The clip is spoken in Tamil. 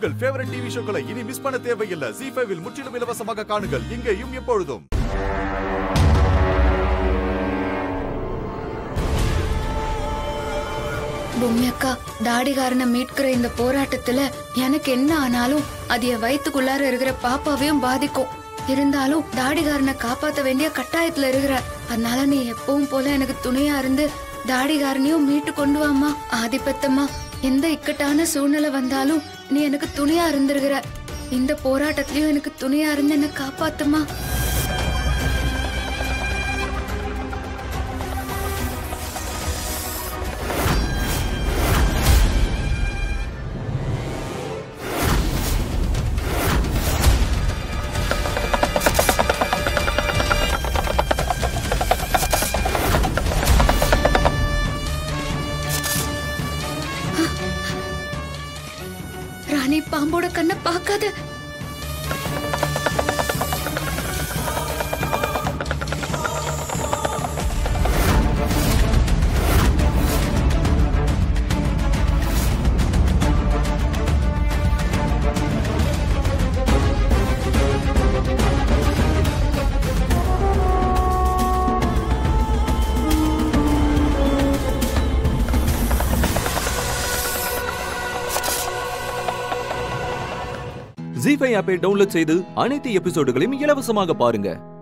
உங்கள் ஃபேவரட் டிவி ஷோக்களை இனி மிஸ் பண்ண தேவையில்லை ஜி ஃபைவில் முற்றிலும் இலவசமாக காணுங்கள் இங்கேயும் எப்பொழுதும் பொம்மி அக்கா தாடிகாரனை மீட்கிற இந்த போராட்டத்துல எனக்கு என்ன ஆனாலும் அது என் வயித்துக்குள்ளார இருக்கிற பாப்பாவையும் பாதிக்கும் இருந்தாலும் தாடிகாரனை காப்பாத்த வேண்டிய கட்டாயத்துல இருக்கிற அதனால நீ எப்பவும் போல எனக்கு துணையா இருந்து தாடிகாரனையும் மீட்டு கொண்டு வாமா ஆதிபத்தம்மா எந்த இக்கட்டான சூழ்நிலை வந்தாலும் நீ எனக்கு துணையா இருந்திருக்கிற இந்த போராட்டத்திலயும் எனக்கு துணையா இருந்து என்ன காப்பாத்துமா ராணி பாம்போட கண்ணை பார்க்காத ஜி ஃபைவ் ஆப்பை டவுன்லோட் செய்து அனைத்து எபிசோடுகளையும் இலவசமாக பாருங்க